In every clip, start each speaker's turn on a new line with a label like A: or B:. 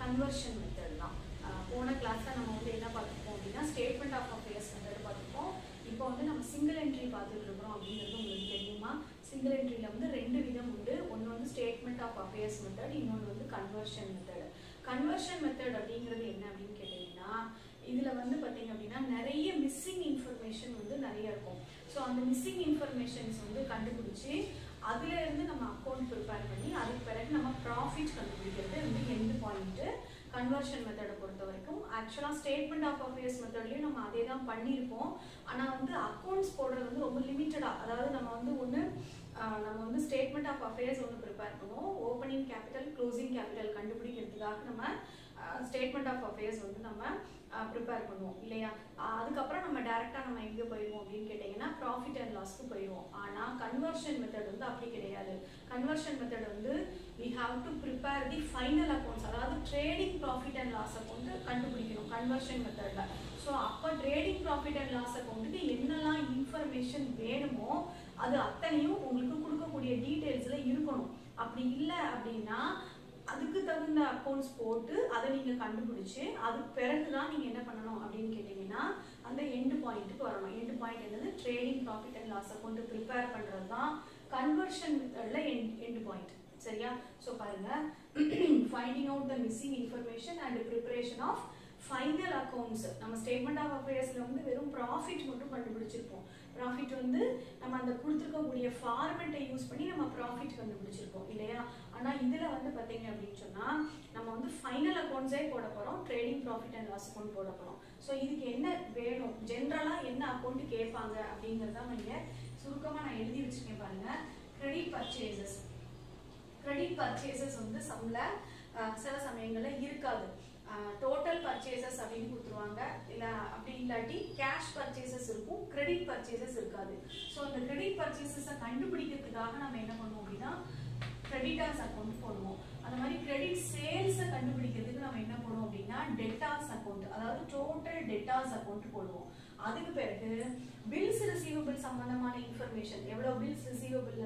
A: conversion method தான் அஹ் போன கிளாஸ்ல நம்ம வந்து என்ன பார்த்துருப்போம் அப்படின்னா ஸ்டேட்மெண்ட் ஆஃப் அஃபேர்ஸ் மெத்தட் பார்த்துருப்போம் இப்போ வந்து நம்ம சிங்கிள் என்ட்ரி பார்த்துட்டு இருக்கிறோம் அப்படிங்கிறது உங்களுக்கு தெரியுமா சிங்கிள் என்ட்ரியில் வந்து ரெண்டு விதம் உண்டு ஒன்று வந்து ஸ்டேட்மெண்ட் ஆஃப் அஃபேர்ஸ் மெத்தட் இன்னொன்று வந்து கன்வர்ஷன் மெத்தட் கன்வர்ஷன் மெத்தட் அப்படிங்கிறது என்ன அப்படின்னு கேட்டிங்கன்னா இதில் வந்து பார்த்தீங்க அப்படின்னா நிறைய மிஸ்ஸிங் இன்ஃபர்மேஷன் வந்து நிறைய இருக்கும் ஸோ அந்த மிஸ்ஸிங் இன்ஃபர்மேஷன்ஸ் வந்து கண்டுபிடிச்சி அதுல இருந்து நம்ம அக்கௌண்ட் ப்ரிப்பேர் பண்ணி அதுக்கு பிறகு நம்ம ப்ராஃபிட் கண்டுபிடிக்கிறது வந்து எந்த பாயிண்ட்டு கன்வர்ஷன் மெத்தடை பொறுத்த வரைக்கும் ஆக்சுவலாக ஸ்டேட்மெண்ட் ஆஃப் அஃபேர்ஸ் மெத்தட்லையும் நம்ம அதே தான் பண்ணியிருப்போம் ஆனால் வந்து அக்கௌண்ட்ஸ் போடுறது வந்து ரொம்ப லிமிட்டடாக அதாவது நம்ம வந்து ஒன்று நம்ம வந்து ஸ்டேட்மெண்ட் ஆஃப் அஃபேர்ஸ் ஒன்று ப்ரிப்பேர் பண்ணுவோம் ஓப்பனிங் கேபிட்டல் க்ளோசிங் கேபிட்டல் கண்டுபிடிக்கிறதுக்காக நம்ம ஸ்டேட்மெண்ட் ஆஃப் அஃபேர்ஸ் வந்து நம்ம ப்ரிப்பேர் பண்ணுவோம் இல்லையா அஹ் அதுக்கப்புறம் நம்ம டேரெக்டாக நம்ம எங்கே போயிடுவோம் அப்படின்னு கேட்டிங்கன்னா ப்ராஃபிட் அண்ட் லாஸ்க்கு போயிடுவோம் ஆனால் கன்வர்ஷன் மெத்தட் வந்து அப்படி கிடையாது கன்வர்ஷன் மெத்தட் வந்து we have to prepare the final accounts அதாவது trading profit and loss account கண்டுபிடிக்கணும் கன்வர்ஷன் மெத்தடில் ஸோ அப்போ ட்ரேடிங் ப்ராஃபிட் அண்ட் லாஸ் அக்கௌண்ட்டுக்கு என்னெல்லாம் இன்ஃபர்மேஷன் வேணுமோ அது அத்தனையும் உங்களுக்கு கொடுக்கக்கூடிய டீட்டெயில்ஸில் இருக்கணும் அப்படி இல்லை அப்படின்னா அதுக்கு தகுந்த அக்கௌண்ட்ஸ் போட்டு அதை நீங்கள் கண்டுபிடிச்சு அதுக்கு பிறகு தான் நீங்கள் என்ன பண்ணணும் அப்படின்னு கேட்டிங்கன்னா அந்த எண்டு பாயிண்ட்டுக்கு வரணும் எண்டு பாயிண்ட் என்னது trading profit and loss account prepare பண்ணுறது தான் கன்வர்ஷன் மெத்தடில் எண்ட் எண்டு பாயிண்ட் சரியா ஸோ பாருங்க finding out the missing information and preparation of final accounts நம்ம ஸ்டேட்மெண்ட் ஆஃப் அஃபேர்ஸில் வந்து வெறும் ப்ராஃபிட் மட்டும் கண்டுபிடிச்சிருப்போம் ப்ராஃபிட் வந்து நம்ம அந்த கொடுத்துருக்கக்கூடிய ஃபார்மெட்டை யூஸ் பண்ணி நம்ம ப்ராஃபிட் கண்டுபிடிச்சிருப்போம் இல்லையா ஆனால் இதில் வந்து பார்த்தீங்க அப்படின்னு சொன்னால் நம்ம வந்து ஃபைனல் அக்கௌண்ட்ஸே போட போகிறோம் trading profit and loss account போட போகிறோம் ஸோ இதுக்கு என்ன வேணும் ஜென்ரலாக என்ன அக்கௌண்ட் கேட்பாங்க அப்படிங்கிறத நீங்கள் சுருக்கமாக நான் எழுதி வச்சுருக்கேன் பாருங்கள் கிரெடிட் பர்ச்சேசஸ் கிரெடிட் பர்ச்சேசஸ் வந்து சம்ல சில சமயங்களில் இருக்காது டோட்டல் பர்ச்சேசஸ் அப்படின்னு கொடுத்துருவாங்க இல்லை அப்படி இல்லாட்டி கேஷ் பர்ச்சேசஸ் இருக்கும் கிரெடிட் பர்ச்சேசஸ் இருக்காது ஸோ அந்த கிரெடிட் பர்ச்சேசஸை கண்டுபிடிக்கிறதுக்காக நம்ம என்ன பண்ணுவோம் அப்படின்னா கிரெடிட்டார்ஸ் அக்கௌண்ட் போடுவோம் அந்த மாதிரி கிரெடிட் சேல்ஸை கண்டுபிடிக்கிறதுக்கு நம்ம என்ன பண்ணுவோம் அப்படின்னா டெட்டாஸ் அக்கௌண்ட் அதாவது டோட்டல் டெட்டாஸ் அக்கௌண்ட் போடுவோம் அதுக்கு பிறகு பில்ஸ் ரிசீவபிள் சம்பந்தமான இன்ஃபர்மேஷன் எவ்வளோ பில்ஸ் ரிசீவபிள்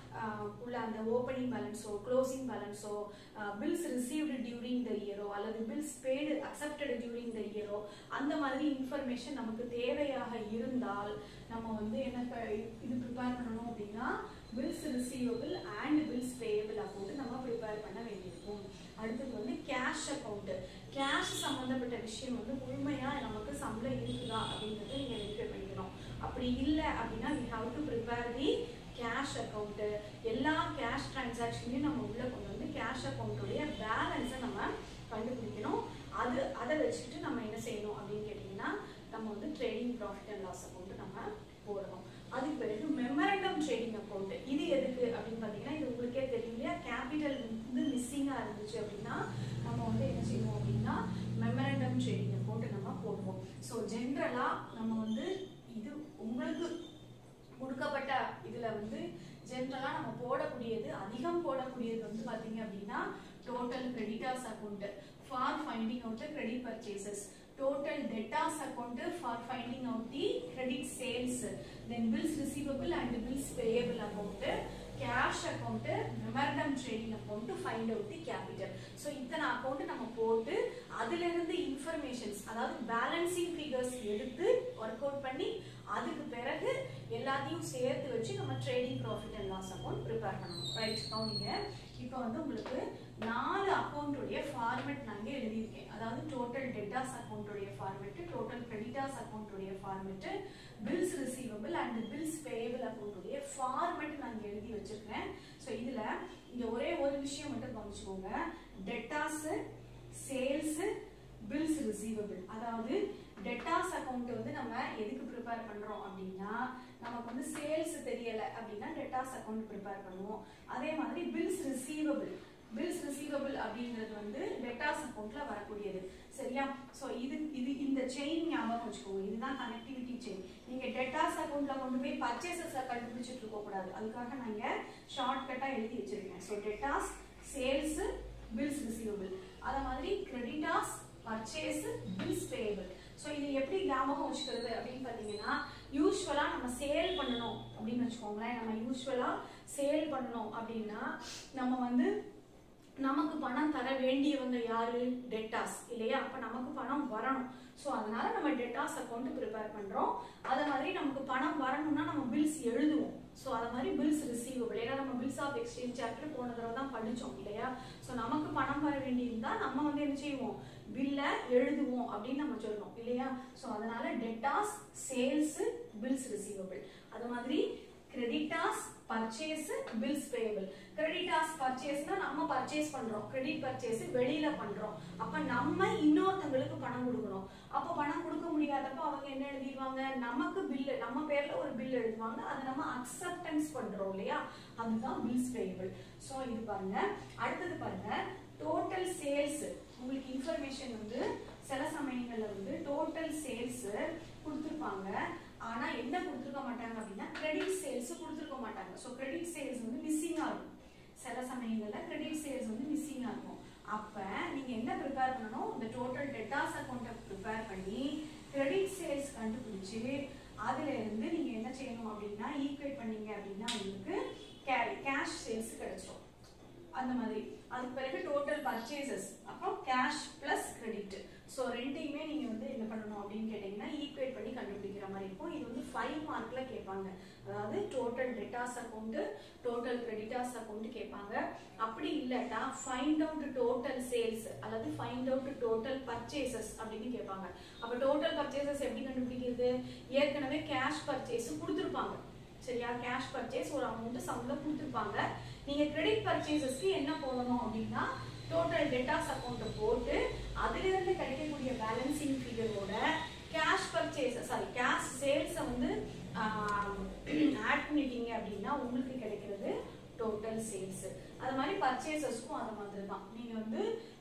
A: உள்ள அந்த ஓப்பனிங் பேலன்ஸோ க்ளோசிங் பேலன்ஸோ பில்ஸ் ரிசீவ்டு டியூரிங் த இயரோ அல்லது bills paid accepted during the இயரோ அந்த மாதிரி இன்ஃபர்மேஷன் நமக்கு தேவையாக இருந்தால் நம்ம வந்து என்ன ப- இது ப்ரிப்பேர் பண்ணணும் அப்படின்னா bills receivable and bills payable account நம்ம ப்ரிப்பேர் பண்ண வேண்டியிருக்கும் அடுத்தது வந்து கேஷ் அக்கௌண்ட் கேஷ் சம்மந்தப்பட்ட விஷயம் வந்து முழுமையா நமக்கு சம்பளம் இருக்குதா அப்படின்றத நீங்க வெரிஃபை பண்ணிக்கணும் அப்படி இல்லை அப்படின்னா we have to prepare the cash account எல்லா கேஷ் டிரான்சாக்ஷனையும் நம்ம உள்ள கொண்டு வந்து கேஷ் அக்கௌண்ட்டுடைய பேலன்ஸை நம்ம கண்டுபிடிக்கணும் அது அதை வச்சுக்கிட்டு நம்ம என்ன செய்யணும் அப்படின்னு கேட்டிங்கன்னா நம்ம வந்து trading profit and loss account நம்ம போடணும் அதுக்கு பிறகு மெமரண்டம் ட்ரேடிங் அக்கௌண்ட் இது எதுக்கு அப்படின்னு பார்த்தீங்கன்னா இது உங்களுக்கே தெரியும் இல்லையா கேபிட்டல் வந்து மிஸ்ஸிங்காக இருந்துச்சு அப்படின்னா நம்ம வந்து என்ன செய்வோம் அப்படின்னா மெமரண்டம் ட்ரேடிங் அக்கௌண்ட் நம்ம போடுவோம் ஸோ ஜென்ரலாக நம்ம வந்து இது உங்களுக்கு கொடுக்கப்பட்ட இதில் வந்து ஜென்ரலாக நம்ம போடக்கூடியது அதிகம் போடக்கூடியது வந்து பார்த்தீங்க அப்படின்னா total creditors account for finding out the credit purchases total debtors account for finding out the credit sales then bills receivable and bills payable account cash account memorandum trading account to find out the capital so இத்தனை account நம்ம போட்டு அதுல இருந்து informations அதாவது balancing figures எடுத்து work out பண்ணி அதுக்கு பிறகு எல்லாத்தையும் சேர்த்து வச்சு நம்ம trading profit and loss account prepare பண்ணணும் ரைட் கவுனிங்க இப்போ வந்து உங்களுக்கு நாலு அக்கௌண்ட்டுடைய ஃபார்மெட் நான் எழுதியிருக்கேன் அதாவது டோட்டல் டெட்டாஸ் அக்கௌண்ட்டுடைய ஃபார்மெட் டோட்டல் கிரெடிட்டாஸ் அக்கௌண்ட்டுடைய format bills receivable and bills payable அக்கௌண்ட்டுடைய ஃபார்மெட் நான் இங்க எழுதி வச்சிருக்கேன் ஸோ இதுல இங்க ஒரே ஒரு விஷயம் மட்டும் கவனிச்சுக்கோங்க டெட்டாஸ் சேல்ஸ் பில்ஸ் ரிசீவபிள் அதாவது டெட்டாஸ் அக்கௌண்ட் வந்து நம்ம எதுக்கு ப்ரிப்பேர் பண்றோம் அப்படின்னா நமக்கு வந்து சேல்ஸ் தெரியல அப்படின்னா டெட்டாஸ் அக்கௌண்ட் ப்ரிப்பேர் பண்ணுவோம் அதே மாதிரி பில்ஸ் ரிசீவபிள் பில்ஸ் ரிசீவபிள் அப்படிங்கிறது வந்து டெட்டாஸ் அக்கௌண்ட்ல வரக்கூடியது சரியா ஸோ இது இது இந்த செயின் ஞாபகம் வச்சுக்கோங்க இதுதான் கனெக்டிவிட்டி செயின் நீங்க டெட்டாஸ் அக்கௌண்ட்ல கொண்டு போய் பர்ச்சேசஸ் கண்டுபிடிச்சிட்டு இருக்க கூடாது அதுக்காக நான் இங்க ஷார்ட் கட்டா எழுதி வச்சிருக்கேன் so debtors sales bills receivable அதே மாதிரி creditors purchase bills payable so இது எப்படி ஞாபகம் வச்சுக்கிறது அப்படின்னு பார்த்தீங்கன்னா யூஸ்வலாக நம்ம சேல் பண்ணணும் அப்படின்னு வச்சுக்கோங்களேன் நம்ம யூஸ்வலாக சேல் பண்ணணும் அப்படின்னா நம்ம வந்து நமக்கு பணம் தர வேண்டியவங்க யாரு டெட்டாஸ் இல்லையா அப்ப நமக்கு பணம் வரணும் ஸோ அதனால நம்ம டெட்டாஸ் அக்கௌண்ட் ப்ரிப்பேர் பண்றோம் அதே மாதிரி நமக்கு பணம் வரணும்னா நம்ம பில்ஸ் எழுதுவோம் ஸோ அது மாதிரி பில்ஸ் ரிசீவபிள் ஏன்னா நம்ம பில்ஸ் ஆஃப் எக்ஸ்சேஞ்ச் சாப்டர் போன தடவை தான் படிச்சோம் இல்லையா ஸோ நமக்கு பணம் வர வேண்டியிருந்தா நம்ம வந்து என்ன செய்வோம் பில்லை எழுதுவோம் அப்படின்னு நம்ம சொல்லணும் இல்லையா ஸோ அதனால டெட்டாஸ் சேல்ஸ் பில்ஸ் ரிசீவபிள் அது மாதிரி creditors purchase bills payable creditors பர்ச்சேஸ்னா நம்ம பர்ச்சேஸ் பண்றோம் கிரெடிட் பர்ச்சேஸ் வெளியில பண்றோம் அப்ப நம்ம இன்னொருத்தங்களுக்கு பணம் கொடுக்கணும் அப்ப பணம் கொடுக்க முடியாதப்ப அவங்க என்ன எழுதிடுவாங்க நமக்கு பில் நம்ம பேர்ல ஒரு பில் எழுதுவாங்க அதை நம்ம அக்செப்டன்ஸ் பண்றோம் இல்லையா அதுதான் பில்ஸ் பேயபிள் ஸோ இது பாருங்க அடுத்தது பாருங்க டோட்டல் சேல்ஸ் உங்களுக்கு இன்ஃபர்மேஷன் வந்து சில சமயங்கள்ல வந்து டோட்டல் சேல்ஸ் கொடுத்துருப்பாங்க ஆனா என்ன கொடுத்துருக்க மாட்டாங்க அப்படின்னா கிரெடிட் சேல்ஸ் கொடுத்துருக்க மாட்டாங்க ஸோ கிரெடிட் சேல்ஸ் வந்து மிஸ்ஸிங் ஆகும் சில சமயங்கள்ல கிரெடிட் சேல்ஸ் வந்து மிஸ்ஸிங் ஆகும் அப்ப நீங்க என்ன ப்ரிப்பேர் பண்ணணும் இந்த டோட்டல் டெட்டாஸ் அக்கௌண்ட்டை ப்ரிப்பேர் பண்ணி கிரெடிட் சேல்ஸ் கண்டுபிடிச்சு அதுல இருந்து நீங்க என்ன செய்யணும் அப்படின்னா ஈக்குவேட் பண்ணீங்க அப்படின்னா உங்களுக்கு கேஷ் சேல்ஸ் கிடைச்சிரும் அந்த மாதிரி அதுக்கு பிறகு டோட்டல் பர்ச்சேசஸ் அப்புறம் கேஷ் பிளஸ் கிரெடிட் ஸோ ரெண்டையுமே நீங்க வந்து என்ன பண்ணணும் அப்படின்னு கேட்டீங்கன்னா ஈக்குவேட் பண்ணி கண்டுபிடிக்கிற மாதிரி இருக்கும் இது வந்து ஃபைவ் மார்க்ல கேட்பாங்க அதாவது total debtors account total creditors account கேட்பாங்க அப்படி இல்லாட்டா ஃபைண்ட் அவுட் டோட்டல் சேல்ஸ் அல்லது ஃபைண்ட் அவுட் டோட்டல் பர்ச்சேசஸ் அப்படின்னு கேட்பாங்க அப்ப டோட்டல் பர்ச்சேசஸ் எப்படி கண்டுபிடிக்கிறது ஏற்கனவே கேஷ் பர்ச்சேஸ் கொடுத்துருப்பாங்க சரியா கேஷ் பர்ச்சேஸ் ஒரு அமௌண்ட் சம்ல கொடுத்துருப்பாங்க நீங்க கிரெடிட் பர்ச்சேசஸ்க்கு என்ன போடணும் அப்படின்னா டோட்டல் டெட்டாஸ் அக்கௌண்ட் போட்டு அதுல இருந்து கிடைக்கக்கூடிய பேலன்சிங் ஃபிகரோட கேஷ் பர்ச்சேஸ் சாரி கேஷ் சேல்ஸை வந்து ஆட் பண்ணிட்டீங்க அப்படின்னா உங்களுக்கு கிடைக்கிறது டோட்டல் சேல்ஸ் அது மாதிரி பர்ச்சேசஸ்க்கும் அது மாதிரி தான் நீங்க வந்து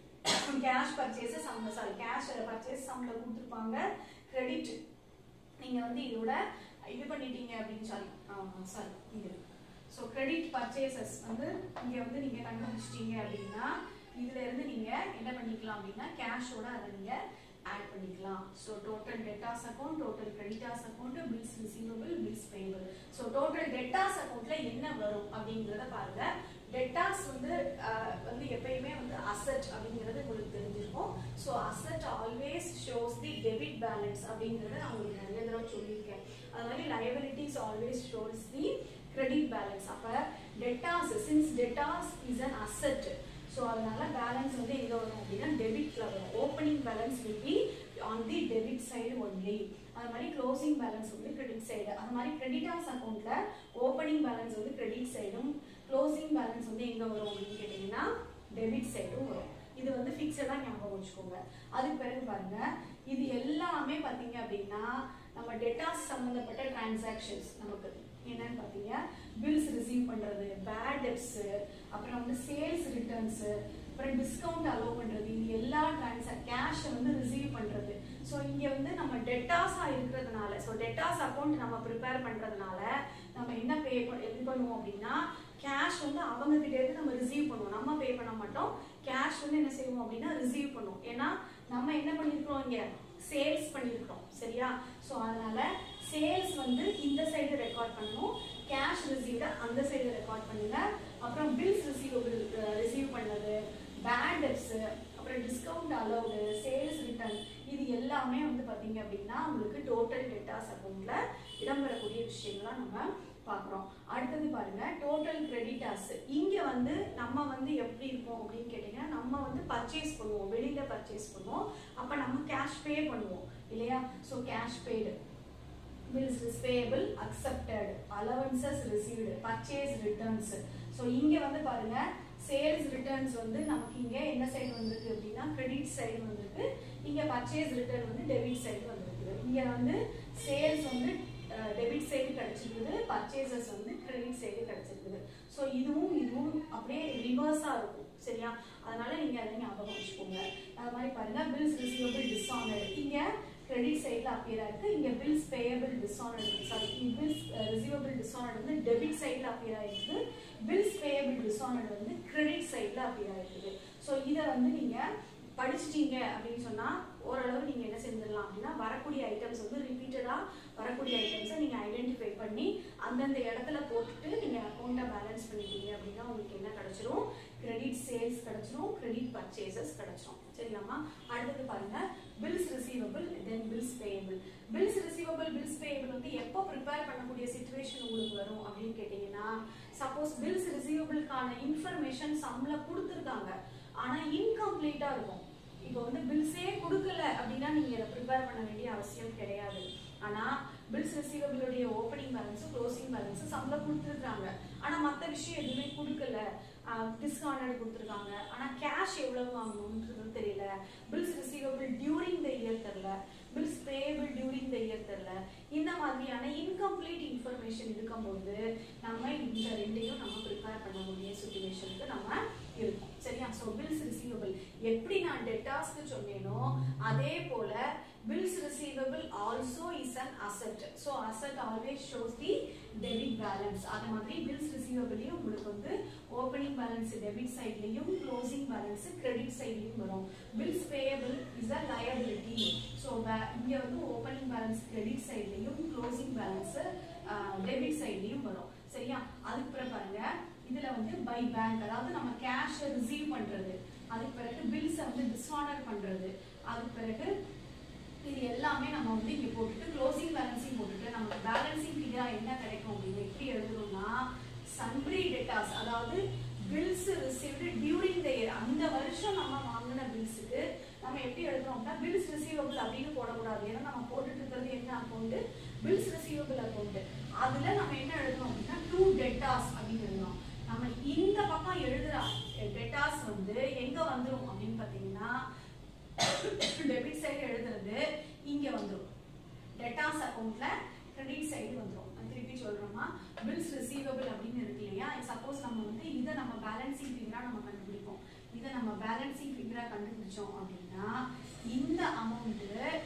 A: கேஷ் பர்ச்சேஸ் சம்ல சாரி கேஷ் பர்ச்சேஸ் சம்ல கொடுத்துருப்பாங்க கிரெடிட் நீங்க வந்து இதோட இது பண்ணிட்டீங்க அப்படின்னு சொல்லி சாரி இது ஸோ கிரெடிட் பர்ச்சேசஸ் வந்து இங்க வந்து நீங்க கண்டுபிடிச்சிட்டீங்க அப்படின்னா இதுல இருந்து நீங்க என்ன பண்ணிக்கலாம் அப்படின்னா கேஷோட அதை நீங்க ஆட் பண்ணிக்கலாம் so total debtors account total creditors account bills receivable bills payable so total debtors அக்கௌண்ட்ல என்ன வரும் அப்படிங்கிறத பாருங்க டெட்டாஸ் வந்து அஹ், வந்து எப்பயுமே வந்து அசட் அப்படிங்கிறது உங்களுக்கு தெரிஞ்சிருக்கும் so asset always shows the debit balance அப்படிங்கிறத நான் உங்களுக்கு நிறைய தடவை சொல்லியிருக்கேன் அது மாதிரி liabilities always shows the credit balance அப்போ debtors since debtors is an asset so அதனால பேலன்ஸ் வந்து எங்க வரும் அப்படின்னா டெபிட்ல வரும் opening balance will be on the debit side only அது மாதிரி க்ளோசிங் பேலன்ஸ் வந்து கிரெடிட் சைடு அது மாதிரி கிரெடிட்டாஸ் அக்கௌண்ட்ல ஓப்பனிங் பேலன்ஸ் வந்து கிரெடிட் சைடும் க்ளோசிங் பேலன்ஸ் வந்து எங்க வரும் அப்படின்னு கேட்டீங்கன்னா டெபிட் சைடும் வரும் இது வந்து ஃபிக்ஸடாக ஞாபகம் வச்சுக்கோங்க அதுக்கு பிறகு பாருங்க இது எல்லாமே பார்த்தீங்க அப்படின்னா நம்ம டெட்டாஸ் சம்மந்தப்பட்ட டிரான்சாக்ஷன்ஸ் நமக்கு என்னன்னு பார்த்தீங்க பில்ஸ் ரிசீவ் பண்ணுறது பேட் டெப்ஸ் அப்புறம் வந்து சேல்ஸ் ரிட்டர்ன்ஸ் அப்புறம் டிஸ்கவுண்ட் அலோவ் பண்ணுறது இது எல்லா டிரான்சாக் கேஷை வந்து ரிசீவ் பண்ணுறது ஸோ இங்கே வந்து நம்ம டெட்டாஸாக இருக்கிறதுனால ஸோ டெட்டாஸ் அக்கௌண்ட் நம்ம ப்ரிப்பேர் பண்ணுறதுனால நம்ம என்ன பே இது பண்ணுவோம் அப்படின்னா கேஷ் வந்து அவங்க கிட்ட இருந்து நம்ம ரிசீவ் பண்ணுவோம் நம்ம பே பண்ண மாட்டோம் கேஷ் வந்து என்ன செய்வோம் அப்படின்னா ரிசீவ் பண்ணுவோம் ஏன்னா நம்ம என்ன பண்ணியிருக்கிறோம் இங்க சேல்ஸ் பண்ணியிருக்கிறோம் சரியா ஸோ அதனால சேல்ஸ் வந்து இந்த சைடு ரெக்கார்ட் பண்ணணும் கேஷ் ரிசீவ்ட அந்த சைடு ரெக்கார்ட் பண்ணுங்க அப்புறம் பில்ஸ் ரிசீவபிள் ரிசீவ் பண்ணது பேட் டெப்ஸ் அப்புறம் டிஸ்கவுண்ட் அலௌடு சேல்ஸ் ரிட்டர்ன் இது எல்லாமே வந்து பாத்தீங்க அப்படின்னா உங்களுக்கு டோட்டல் டெட்டாஸ் அக்கௌண்ட்ல இடம்பெறக்கூடிய விஷயங்களா நம்ம பார்க்குறோம் அடுத்தது பாருங்க டோட்டல் கிரெடிட்டாஸ் இங்க வந்து நம்ம வந்து எப்படி இருக்கும் அப்படின்னு கேட்டீங்கன்னா நம்ம வந்து பர்ச்சேஸ் பண்ணுவோம் வெளியில பர்ச்சேஸ் பண்ணுவோம் அப்ப நம்ம கேஷ் பே பண்ணுவோம் இல்லையா so cash paid bills is payable accepted allowances received purchase returns so இங்க வந்து பாருங்க சேல்ஸ் ரிட்டர்ன்ஸ் வந்து நமக்கு இங்க என்ன சைடு வந்திருக்கு அப்படின்னா கிரெடிட் சைடு வந்திருக்கு இங்க பர்ச்சேஸ் ரிட்டர்ன் வந்து டெபிட் சைடு வந்திருக்கு இங்க வந்து சேல்ஸ் வந்து டெபிட் சைடு கிடைச்சிருக்குது பர்ச்சேசஸ் வந்து கிரெடிட் சைடு கிடைச்சிருக்குது ஸோ இதுவும் இதுவும் அப்படியே ரிவர்ஸா இருக்கும் சரியா அதனால நீங்க அதை ஞாபகம் வச்சுக்கோங்க அது மாதிரி பாருங்க பில்ஸ் ரிசீவபிள் டிஸ்ஆனர்டு இங்க கிரெடிட் சைடில் அப்பியர் ஆயிருக்கு இங்க bills payable dishonoured sorry bills receivable dishonoured வந்து டெபிட் சைடில் அப்பியர் ஆயிருக்கு பில்ஸ் பேயபிள் டிஸ்ஆனர்டு வந்து கிரெடிட் சைடில் அப்பியர் ஆயிருக்கு ஸோ இதை வந்து நீங்க படிச்சிட்டீங்க அப்படின்னு சொன்னா ஓரளவு நீங்க என்ன செஞ்சிடலாம் அப்படின்னா வரக்கூடிய ஐட்டம்ஸ் வந்து ரிப்பீட்டடா வரக்கூடிய ஐட்டம்ஸை நீங்க ஐடென்டிஃபை பண்ணி அந்தந்த இடத்துல போட்டுட்டு நீங்க அக்கௌண்ட்டை பேலன்ஸ் பண்ணிட்டீங்க அப்படின்னா உங்களுக்கு என்ன கிடைச்சிரும் கிரெடிட் சேல் சேல்ஸ் கிடைச்சிரும் கிரெடிட் பர்ச்சேசஸ் கிடைச்சிரும் சரியாமா அடுத்தது பாருங்க bills receivable then bills payable bills receivable bills payable வந்து எப்போ ப்ரிப்பேர் பண்ணக்கூடிய சுச்சுவேஷன் உங்களுக்கு வரும் அப்படின்னு கேட்டீங்கன்னா சப்போஸ் பில்ஸ் ரிசீவபிள்கான இன்ஃபர்மேஷன் சம்ல கொடுத்துருக்காங்க ஆனா இன்கம்ப்ளீட்டா இருக்கும் இப்போ வந்து பில்ஸே கொடுக்கல அப்படின்னா நீங்க இதை ப்ரிப்பேர் பண்ண வேண்டிய அவசியம் கிடையாது ஆனா பில்ஸ் ரிசீவபிளுடைய ஓப்பனிங் பேலன்ஸ் க்ளோசிங் பேலன்ஸ் சம்பளம் கொடுத்துருக்காங்க ஆனா மத்த விஷயம் எதுவுமே கொடுக்கல டிஸ்கவுண்டட் கொடுத்துருக்காங்க ஆனா கேஷ் எவ்வளவு வாங்கணும்ன்றது தெரியல bills receivable during the year தெரியல bills payable during the year தெரியல இந்த மாதிரியான இன்கம்ப்ளீட் இன்ஃபர்மேஷன் இருக்கும்போது நம்ம இந்த ரெண்டையும் நம்ம ப்ரிப்பேர் பண்ணக்கூடிய சுச்சுவேஷனுக்கு நம்ம இருக்கும் சரியா ஸோ பில்ஸ் ரிசீவபிள் எப்படி நான் டெட்டாஸ்க்கு சொன்னேனோ அதே போல bills receivable also is an asset so asset always shows the debit balance அது மாதிரி பில்ஸ் ரிசீவபிளையும் உங்களுக்கு வந்து ஓப்பனிங் பேலன்ஸ் டெபிட் சைட்லையும் க்ளோசிங் பேலன்ஸ் கிரெடிட் சைட்லையும் வரும் bills payable is a liability so இங்க வந்து ஓப்பனிங் பேலன்ஸ் கிரெடிட் சைட்லையும் க்ளோசிங் பேலன்ஸ் டெபிட் சைட்லையும் வரும் சரியா அதுக்கு பிறகு பாருங்க இதுல வந்து பை பேங்க் அதாவது நம்ம கேஷ் ரிசீவ் பண்றது அதுக்கு பிறகு பில்ஸை வந்து டிஸ்ஆனர் பண்றது அதுக்கு பிறகு இது எல்லாமே நம்ம வந்து இங்க போட்டுட்டு க்ளோசிங் பேலன்ஸையும் போட்டுட்டு நமக்கு பேலன்சிங் ஃபிகரா என்ன கிடைக்கும் அப்படின்னு எப்படி எழுதணும்னா சன்ட்ரி டெட்டாஸ் அதாவது bills received during the year அந்த வருஷம் நம்ம வாங்கின பில்ஸுக்கு நம்ம எப்படி எழுதுறோம் அப்படின்னா பில்ஸ் ரிசீவபிள் அப்படின்னு போடக்கூடாது ஏன்னா நம்ம போட்டுட்டு இருக்கிறது என்ன அக்கௌண்ட் பில்ஸ் ரிசீவபிள் அக்கௌண்ட் அதுல நம்ம என்ன எழுதணும் அப்படின்னா டூ டெட்டாஸ் அப்படின்னு எழுதணும் நம்ம இந்த பக்கம் எழுதுற டெட்டாஸ் வந்து எங்க வந்துரும் அப்படின்னு பாத்தீங்கன்னா டெபிட் சைடு எழுதுறது இங்க வந்துரும் டெட்டாஸ் அக்கௌண்ட்ல கிரெடிட் சைடு வந்துரும் நான் திருப்பி சொல்றோமா பில்ஸ் ரிசீவபிள் அப்படின்னு இருக்கு இல்லையா சப்போஸ் நம்ம வந்து இதை நம்ம பேலன்சிங் ஃபிகரா நம்ம கண்டுபிடிப்போம் இதை நம்ம பேலன்சிங் ஃபிகரா கண்டுபிடிச்சோம் அப்படின்னா இந்த அமௌண்ட்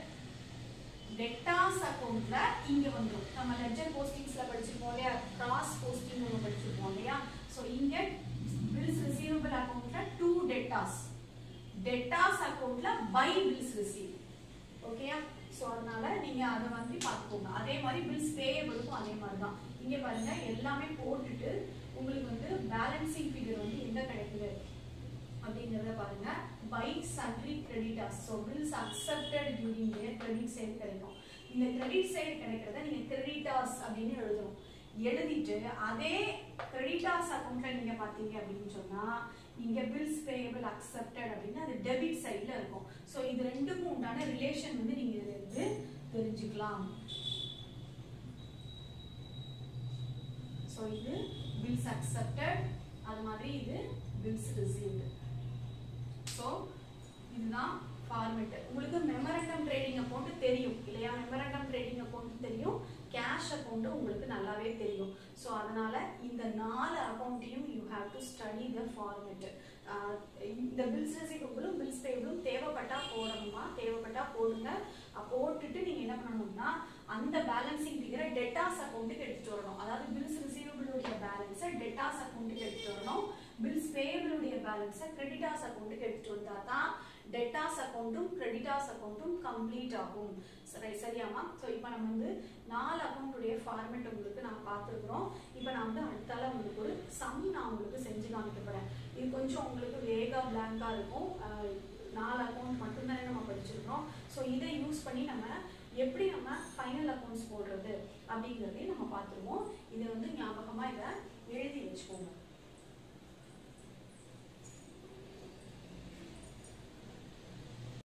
A: டெட்டாஸ் அக்கௌண்ட்ல இங்க வந்துரும் நம்ம லெட்ஜர் போஸ்டிங்ஸ்ல படிச்சிருப்போம் இல்லையா கிராஸ் போஸ்டிங் நம்ம படிச்சிருப்போம் இல்லையா சோ இங்க பில்ஸ் ரிசீவபிள் அக்கௌண்ட்ல டூ டெட்டாஸ் டெட்டாஸ் அக்கௌண்ட்ல பை பில்ஸ் ரிசீவ் ஓகேயா சோ அதனால நீங்க அதை வந்து பார்த்துக்கோங்க அதே மாதிரி பில்ஸ் பேயபிளுக்கும் அதே மாதிரி தான் இங்க பாருங்க எல்லாமே போட்டுட்டு உங்களுக்கு வந்து பேலன்சிங் ஃபிகர் வந்து எங்க கிடைக்குது அப்படிங்கறத பாருங்க by sundry creditors so bills accepted during year credit side கிடைக்கும் இந்த கிரெடிட் சைடு கிடைக்கிறத நீங்க கிரெடிட்டர்ஸ் அப்படின்னு எழுதணும் எழுதிட்டு அதே கிரெடிட்டார்ஸ் அக்கௌண்ட்ல நீங்க பாத்தீங்க அப்படின்னு சொன்னா இங்க பில்ஸ் பேயபிள் அக்செப்டட் அப்படின்னு அது டெபிட் சைடுல இருக்கும் ஸோ இது ரெண்டுக்கும் உண்டான ரிலேஷன் வந்து நீங்க இதுல இருந்து தெரிஞ்சுக்கலாம் ஸோ இது பில்ஸ் அக்செப்டட் அது மாதிரி இது பில்ஸ் ரிசீவ்டு ஸோ இதுதான் ஃபார்மெட் உங்களுக்கு மெமரண்டம் ட்ரேடிங் அக்கௌண்ட் தெரியும் இல்லையா மெமரண்டம் ட்ரேடிங் அக்கௌண்ட் தெரியும் கேஷ் அக்கௌண்ட் உங்களுக்கு நல்லாவே தெரியும் ஸோ அதனால இந்த நாலு அக்கௌண்ட்டையும் you have to study the format இந்த பில்ஸ் ரிசீவபிளும் பில்ஸ் பேபிளும் தேவைப்பட்டா போடணுமா தேவைப்பட்டா போடுங்க அஹ் போட்டுட்டு நீங்க என்ன பண்ணணும்னா அந்த பேலன்சிங் ஃபிகரை டெட்டாஸ் அக்கௌண்ட்டுக்கு எடுத்துட்டு வரணும் அதாவது பில்ஸ் ரிசீவபிளுடைய பேலன்ஸை டெட்டாஸ் அக்கௌண்ட்டுக்கு எடுத்துட்டு வரணும் பில்ஸ் பேபிளுடைய பேலன்ஸை கிரெடிட்டாஸ் அக்கௌண்ட்டுக்கு எடுத்துட்டு வந்தா தான் டெட்டாஸ் அக்கௌண்ட்டும் கிரெடிட்டாஸ் அக்கௌண்ட்டும் கம்ப்ளீட் ஆகும் சரி சரியாமா ஸோ இப்போ நம்ம வந்து நாலு அக்கௌண்ட்டுடைய ஃபார்மேட் உங்களுக்கு நான் பார்த்துருக்குறோம் இப்போ நான் வந்து அடுத்தால உங்களுக்கு ஒரு சம் நான் உங்களுக்கு செஞ்சு காமிக்க போறேன் இது கொஞ்சம் உங்களுக்கு வேகா பிளாங்கா இருக்கும் அஹ் நாலு அக்கௌண்ட் மட்டும்தானே நம்ம படிச்சிருக்கிறோம் ஸோ இதை யூஸ் பண்ணி நம்ம எப்படி நம்ம ஃபைனல் அக்கௌண்ட்ஸ் போடுறது அப்படிங்கிறதையும் நம்ம பார்த்துருவோம் இதை வந்து ஞாபகமாக இதை எழுதி வச்சுக்கோங்க